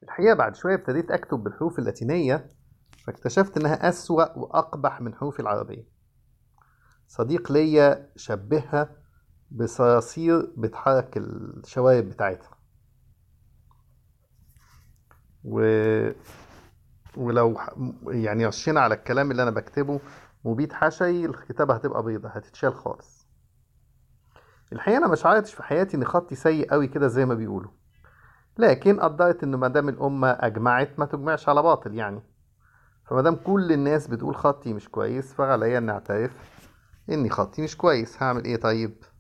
الحقيقة بعد شوية ابتديت أكتب بالحروف اللاتينية فاكتشفت إنها أسوأ وأقبح من حروف العربية صديق ليا شبهها بصراصير بتحرك الشوارب بتاعتها و... ولو ح- يعني رشينا على الكلام اللي أنا بكتبه مبيد حشري الكتابة هتبقى بيضة هتتشال خالص الحقيقة أنا مش عارفش في حياتي إن خطي سيء قوي كده زي ما بيقولوا لكن قدرت إن مادام الأمة أجمعت ما تجمعش على باطل يعني فمادام كل الناس بتقول خطي مش كويس فعليا إني أعترف إني خطي مش كويس هعمل إيه طيب